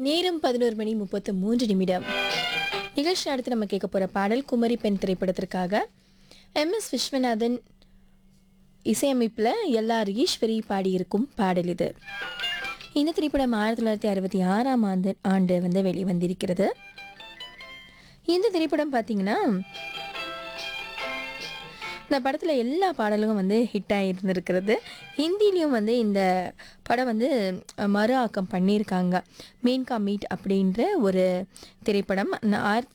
நேரம் பதினோரு மணி முப்பத்து மூன்று நிமிடம் நிகழ்ச்சி அடுத்து நம்ம கேட்க போகிற பாடல் குமரி பெண் திரைப்படத்திற்காக எம் எஸ் விஸ்வநாதன் இசையமைப்பில் எல்ஆர் ஈஸ்வரி பாடியிருக்கும் பாடல் இது இந்த திரைப்படம் ஆயிரத்தி தொள்ளாயிரத்தி அறுபத்தி ஆறாம் ஆண்டு ஆண்டு வந்து வெளிவந்திருக்கிறது இந்த திரைப்படம் பார்த்தீங்கன்னா இந்த படத்தில் எல்லா பாடலும் வந்து ஹிட் ஆகியிருந்திருக்கிறது ஹிந்திலையும் வந்து இந்த படம் வந்து அஹ், மறு ஆக்கம் பண்ணியிருக்காங்க மீன்கா மீட் அப்படின்ற ஒரு திரைப்படம் ந- ஆயிரத்தி